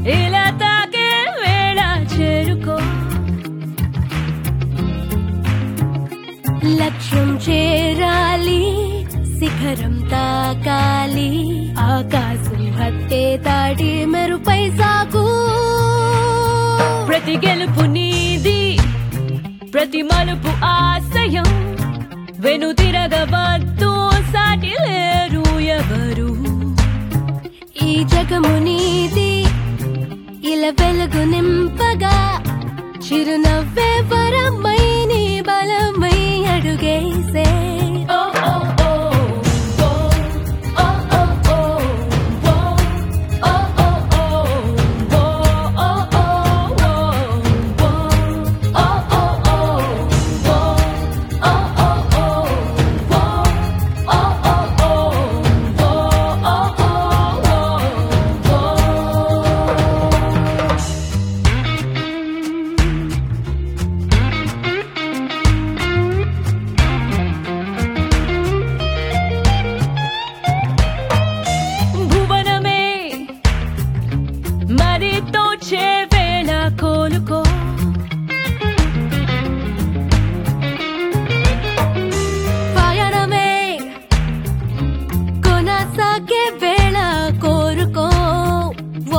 ఇలా తాకే వేళ చేరుకో లక్ష్యం చేరాలి శిఖరం తాకాలి ఆకాశం హత్తే దాటి మెరుపై సాగు ప్రతి గెలుపు నీది ప్రతి మలుపు ఆశయం వెను తిరగవద్దు సాటి లేరు ఎవరు ఈ జగము నీది ఇలా వెలుగు నింపగా చిరునవ్వే వరమై నీ బలమై అడుగేసే ఓ ఓ ఓ ఓ ఓ ఓ ఓ ఓ ఓ ఓ ఓ ఓ భువనమే మరితో చేవేళ కోలుకో పయనమే కొనసాగే వేళ కోరుకో ఓ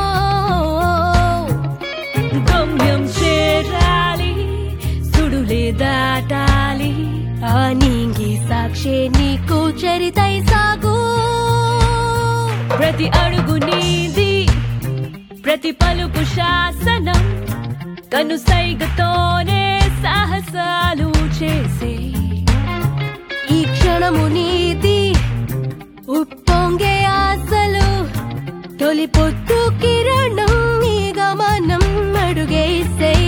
గమ్యం చేరాలి సుడులే దాటాలి ఆ నీంగి సాక్షి నీకు చరితై సాగు ప్రతి అడుగు నీది ప్రతి పలుకు శాసనం కను సైగతోనే సాహసాలు చేసే ఈ క్షణము నీది ఉప్పొంగే ఆశలు తొలి పొద్దు కిరణం నీ గమనం అడుగేసే